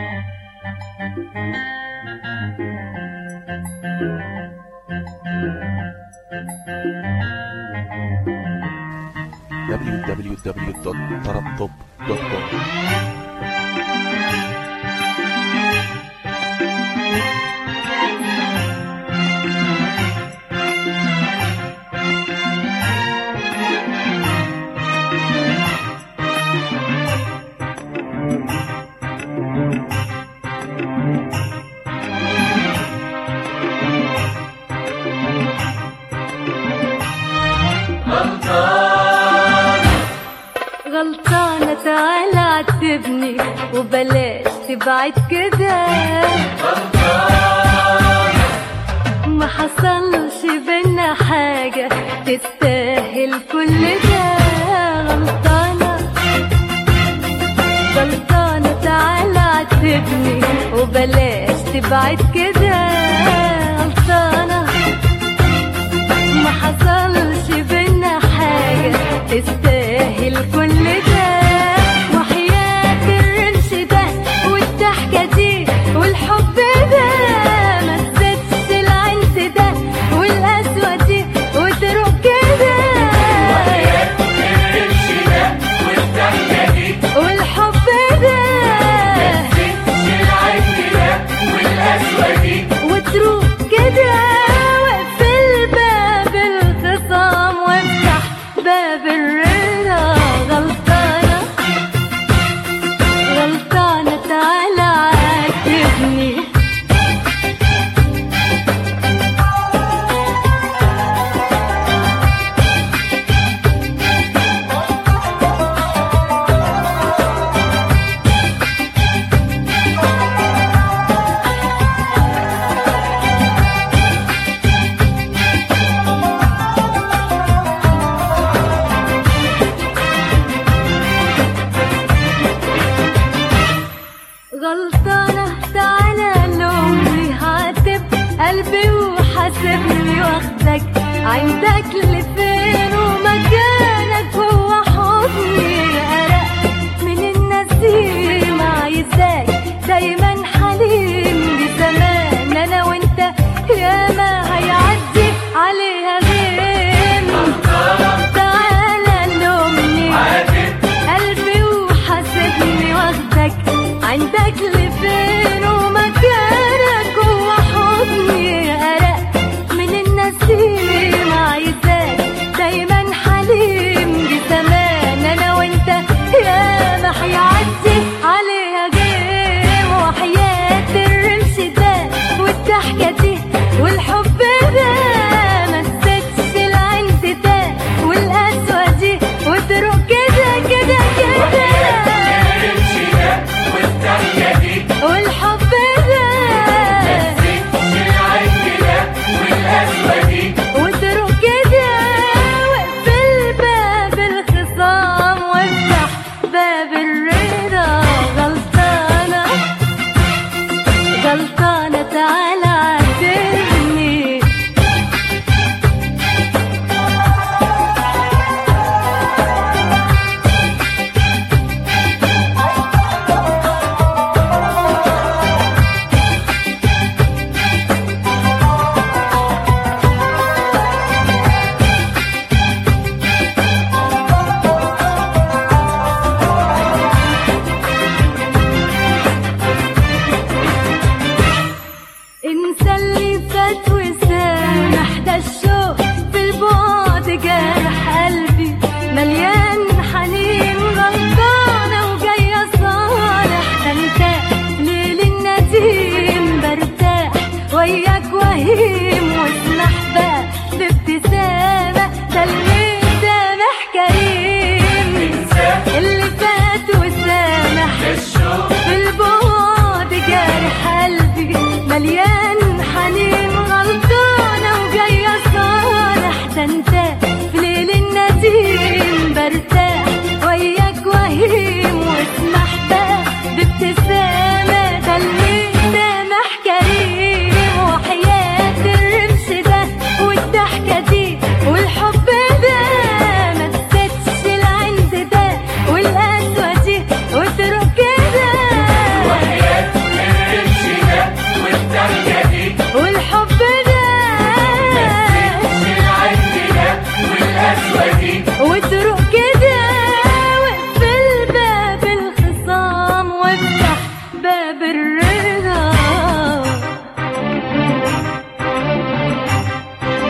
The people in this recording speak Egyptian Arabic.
www.tarabtop.com غلطانة تعالى عاتبني وبلاش تبعد كده ما حصلش بينا حاجة تستاهل كل ده غلطانة غلطانة تعالى عاتبني وبلاش تبعد كده غلطانة ما حصلش بينا حاجة تستاهل كل ده وحياة الرمش ده والضحكة دي والحب ده ما تزيدش العنس ده والقسوة دي وتروح كده والحب ده وتروح كده واقفل باب الخصام وافتح باب الرضا غلطانة غلطانة تعالى عاتبني غلطانة تعالى لومي هعاتب قلبي وحاسبني واخدك عندك لفين ومكانك هو حضني أرق من النسيم عايزاك دايما حليم بزمان أنا وأنت ياما هيعدي عليها غيم تعالى لومني قلبي وحاسبني واخدك عندك لفين ومكانك هو حضني أرق من النسيم عايزاك الرضا